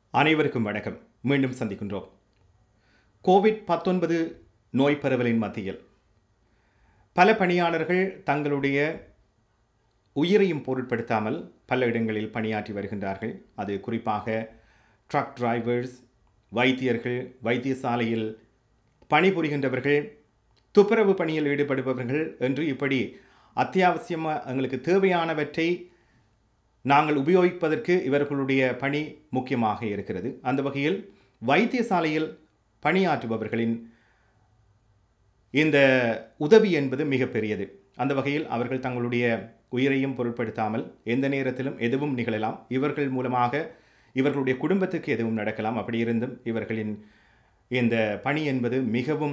அனைவருக்கும் வணக்கம் மீண்டும் சந்திக்கின்றோம் கோவிட் பத்தொன்பது நோய் பரவலின் மத்தியில் பல பணியாளர்கள் தங்களுடைய உயிரையும் பொருட்படுத்தாமல் பல இடங்களில் பணியாற்றி வருகின்றார்கள் அது குறிப்பாக ட்ரக் டிரைவர்ஸ் வைத்தியர்கள் வைத்தியசாலையில் பணிபுரிகின்றவர்கள் துப்புரவு பணியில் ஈடுபடுபவர்கள் என்று இப்படி அத்தியாவசியமாக எங்களுக்கு தேவையானவற்றை நாங்கள் உபயோகிப்பதற்கு இவர்களுடைய பணி முக்கியமாக இருக்கிறது அந்த வகையில் வைத்தியசாலையில் பணியாற்றுபவர்களின் இந்த உதவி என்பது மிகப்பெரியது அந்த வகையில் அவர்கள் தங்களுடைய உயிரையும் பொருட்படுத்தாமல் எந்த நேரத்திலும் எதுவும் நிகழலாம் இவர்கள் மூலமாக இவர்களுடைய குடும்பத்துக்கு எதுவும் நடக்கலாம் அப்படி இருந்தும் இவர்களின் இந்த பணி என்பது மிகவும்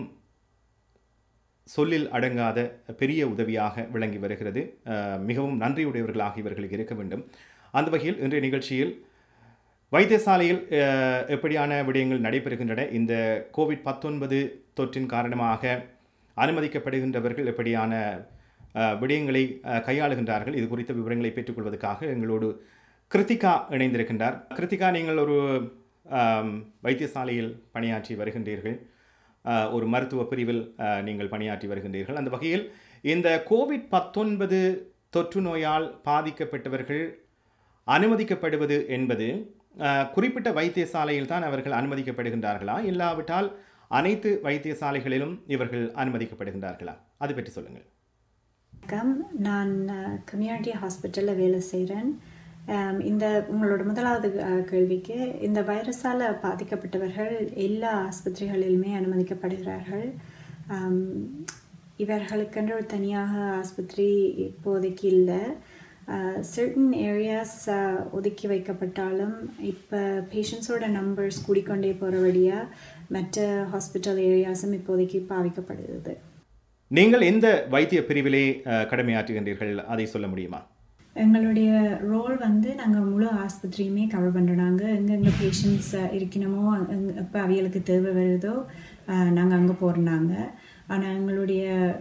சொல்லில் அடங்காத பெரிய உதவியாக விளங்கி வருகிறது அஹ், மிகவும் நன்றியுடையவர்களாக இவர்களுக்கு இருக்க வேண்டும் அந்த வகையில் இன்றைய நிகழ்ச்சியில் வைத்தியசாலையில் அஹ், எப்படியான விடயங்கள் நடைபெறுகின்றன இந்த கோவிட் பத்தொன்பது தொற்றின் காரணமாக அனுமதிக்கப்படுகின்றவர்கள் எப்படியான அஹ், விடயங்களை அஹ், கையாளுகின்றார்கள் இது குறித்த விவரங்களை பெற்றுக்கொள்வதற்காக எங்களோடு கிருத்திகா இணைந்திருக்கின்றார் கிருத்திகா நீங்கள் ஒரு ஆம், வைத்தியசாலையில் பணியாற்றி வருகின்றீர்கள் அஹ், ஒரு மருத்துவ பிரிவில் அஹ், நீங்கள் பணியாற்றி வருகின்றீர்கள் அந்த வகையில் இந்த கோவிட் பத்தொன்பது தொற்று நோயால் பாதிக்கப்பட்டவர்கள் அனுமதிக்கப்படுவது என்பது அஹ், குறிப்பிட்ட வைத்தியசாலையில் தான் அவர்கள் அனுமதிக்கப்படுகின்றார்களா இல்லாவிட்டால் அனைத்து வைத்தியசாலைகளிலும் இவர்கள் அனுமதிக்கப்படுகின்றார்களா அது பற்றி சொல்லுங்கள் வணக்கம் நான் கம்யூனிட்டி ஹாஸ்பிட்டலில் வேலை செய்கிறேன் இந்த உங்களோட முதலாவது அஹ், கேள்விக்கு இந்த வைரஸால் பாதிக்கப்பட்டவர்கள் எல்லா ஆஸ்பத்திரிகளிலுமே அனுமதிக்கப்படுகிறார்கள் ஆம், இவர்களுக்கென்று ஒரு தனியாக ஆஸ்பத்திரி இப்போதைக்கு இல்லை சர்டன் ஏரியாஸ் ஒதுக்கி வைக்கப்பட்டாலும் இப்போ பேஷண்ட்ஸோட நம்பர்ஸ் கூடிக்கொண்டே போகிற வழியாக மற்ற ஹாஸ்பிட்டல் ஏரியாஸும் இப்போதைக்கு பாவிக்கப்படுகிறது நீங்கள் எந்த வைத்திய பிரிவிலே அஹ், கடமையாற்றுகின்றீர்கள் அதை சொல்ல முடியுமா எங்களுடைய ரோல் வந்து நாங்கள் முழு ஆஸ்பத்திரியுமே கவர் பண்ணுறாங்க எங்கெங்கே பேஷண்ட்ஸ் இருக்கணுமோ எப்போ அவைகளுக்கு தேவை வருதோ நாங்கள் அங்கே போடுறாங்க ஆனால் எங்களுடைய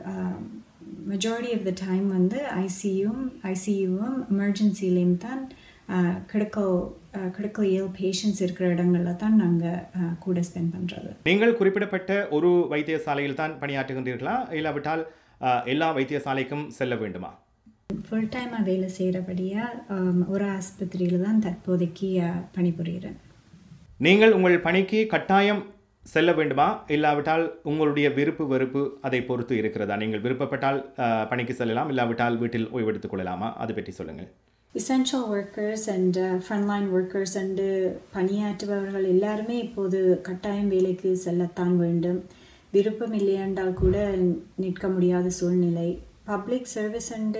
மெஜாரிட்டி ஆஃப் த டைம் வந்து ஐசியும் ஐசியூவும் எமர்ஜென்சிலையும் தான் கிரிக்கல் கிரிக்கல் இயல் பேஷண்ட்ஸ் இருக்கிற இடங்களில் தான் நாங்கள் கூட ஸ்பெண்ட் பண்ணுறது நீங்கள் குறிப்பிடப்பட்ட ஒரு வைத்தியசாலையில் தான் பணியாற்றுகின்றீர்களா இல்லாவிட்டால் அஹ், எல்லா வைத்தியசாலைக்கும் செல்ல வேண்டுமா ஃபுல் டைமாக வேலை செய்கிறபடியாக ஒரு ஆஸ்பத்திரியில் தான் தற்போதைக்கு அஹ், பணிபுரிகிறேன் நீங்கள் உங்கள் பணிக்கு கட்டாயம் செல்ல வேண்டுமா இல்லாவிட்டால் உங்களுடைய விருப்பு வெறுப்பு அதை பொறுத்து இருக்கிறதா நீங்கள் விருப்பப்பட்டால் அஹ், பணிக்கு செல்லலாம் இல்லாவிட்டால் வீட்டில் ஓய்வெடுத்துக் கொள்ளலாமா அது பற்றி சொல்லுங்கள் essential workers and frontline workers and பணியாற்றுபவர்கள் எல்லாருமே இப்போது கட்டாயம் வேலைக்கு செல்லத்தான் வேண்டும் விருப்பம் இல்லையென்றால் கூட நிற்க முடியாத சூழ்நிலை பப்ளிக் சர்வீஸ் அண்டு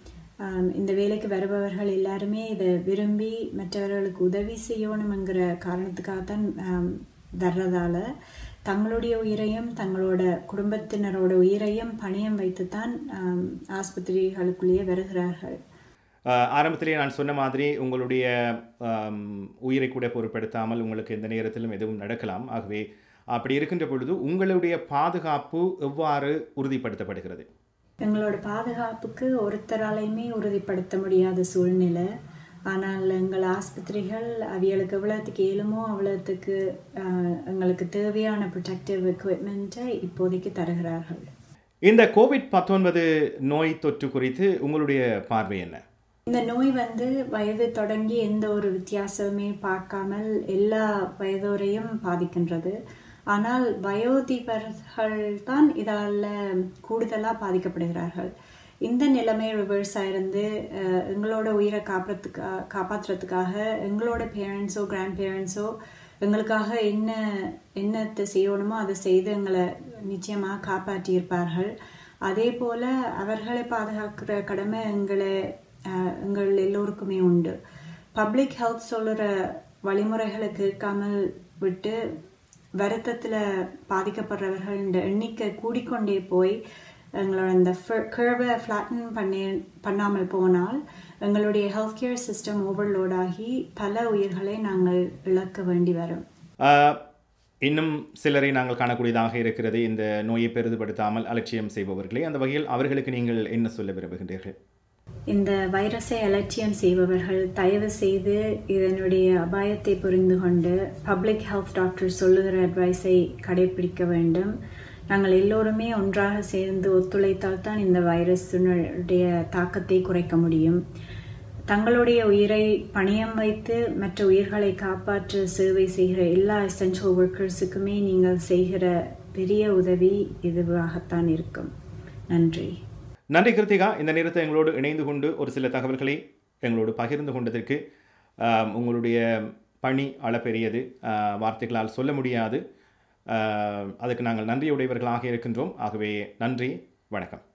இந்த வேலைக்கு வருபவர்கள் எல்லாருமே இதை விரும்பி மற்றவர்களுக்கு உதவி செய்யணுங்கிற காரணத்துக்காகத்தான் ஆம், வர்றதால தங்களுடைய உயிரையும் தங்களோட குடும்பத்தினரோட உயிரையும் பணியம் வைத்துத்தான் ஆம், ஆஸ்பத்திரிகளுக்குள்ளேயே வருகிறார்கள் அஹ், ஆரம்பத்திலே நான் சொன்ன மாதிரி உங்களுடைய ஆம், உயிரை கூட பொருட்படுத்தாமல் உங்களுக்கு எந்த நேரத்திலும் எதுவும் நடக்கலாம் ஆகவே அப்படி இருக்கின்ற பொழுது உங்களுடைய பாதுகாப்பு எவ்வாறு உறுதிப்படுத்தப்படுகிறது எங்களோட பாதுகாப்புக்கு ஒருத்தராலையுமே உறுதிப்படுத்த முடியாத சூழ்நிலை ஆனால் எங்கள் ஆஸ்பத்திரிகள் அவியலுக்கு எவ்வளோத்துக்கு இயலுமோ அவ்வளோத்துக்கு ஆஹ், எங்களுக்கு தேவையான ப்ரொடெக்டிவ் எக்யூப்மெண்ட்டை இப்போதைக்கு தருகிறார்கள் இந்த கோவிட் பத்தொன்பது நோய் தொற்று குறித்து உங்களுடைய பார்வை என்ன இந்த நோய் வந்து வயது தொடங்கி எந்த ஒரு வித்தியாசமே பார்க்காமல் எல்லா வயதோரையும் பாதிக்கின்றது ஆனால் வயோதிபர்கள் தான் இதால் கூடுதலாக பாதிக்கப்படுகிறார்கள் இந்த நிலைமை ரிவர்ஸ் ஆயிருந்து அஹ், எங்களோட உயிரை காப்பாற்றுக்கா காப்பாற்றுறதுக்காக எங்களோட பேரண்ட்ஸோ கிராண்ட் பேரண்ட்ஸோ எங்களுக்காக என்ன என்னத்தை செய்யணுமோ அதை செய்து எங்களை நிச்சயமாக காப்பாற்றியிருப்பார்கள் அதே போல அவர்களை பாதுகாக்கிற கடமை எங்களை அஹ், எங்கள் எல்லோருக்குமே உண்டு பப்ளிக் ஹெல்த் சொல்லுற வழிமுறைகளை கேட்காமல் விட்டு வருத்தத்தில் பாதிக்கப்படுறவர்கள் இந்த எண்ணிக்கை கூடிக்கொண்டே போய் எங்களோட இந்த கர்வை ஃப்ளாட்டன் பண்ணி பண்ணாமல் போனால் எங்களுடைய ஹெல்த் கேர் சிஸ்டம் ஓவர்லோட் ஆகி பல உயிர்களை நாங்கள் இழக்க வேண்டி வரும் ஆஹ், இன்னும் சிலரை நாங்கள் காணக்கூடியதாக இருக்கிறது இந்த நோயை பெரிதுபடுத்தாமல் அலட்சியம் செய்பவர்களே அந்த வகையில் அவர்களுக்கு நீங்கள் என்ன சொல்ல விரும்புகின்றீர்கள் இந்த வைரஸை அலட்சியம் செய்பவர்கள் தயவு செய்து இதனுடைய அபாயத்தை புரிந்து கொண்டு பப்ளிக் ஹெல்த் டாக்டர் சொல்லுகிற அட்வைஸை கடைபிடிக்க வேண்டும் நாங்கள் எல்லோருமே ஒன்றாக சேர்ந்து ஒத்துழைத்தால் தான் இந்த வைரஸினுடைய தாக்கத்தை குறைக்க முடியும் தங்களுடைய உயிரை பணியம் வைத்து மற்ற உயிர்களை காப்பாற்ற சேவை செய்கிற எல்லா எசென்ஷியல் ஒர்க்கர்ஸுக்குமே நீங்கள் செய்கிற பெரிய உதவி இதுவாகத்தான் இருக்கும் நன்றி நன்றி கிருத்திகா இந்த நேரத்தை எங்களோடு இணைந்து கொண்டு ஒரு சில தகவல்களை எங்களோடு பகிர்ந்து கொண்டதற்கு ஆம், உங்களுடைய பணி அளப்பெரியது ஆ, வார்த்தைகளால் சொல்ல முடியாது ஆ, அதுக்கு நாங்கள் நன்றியுடையவர்களாக இருக்கின்றோம் ஆகவே நன்றி வணக்கம்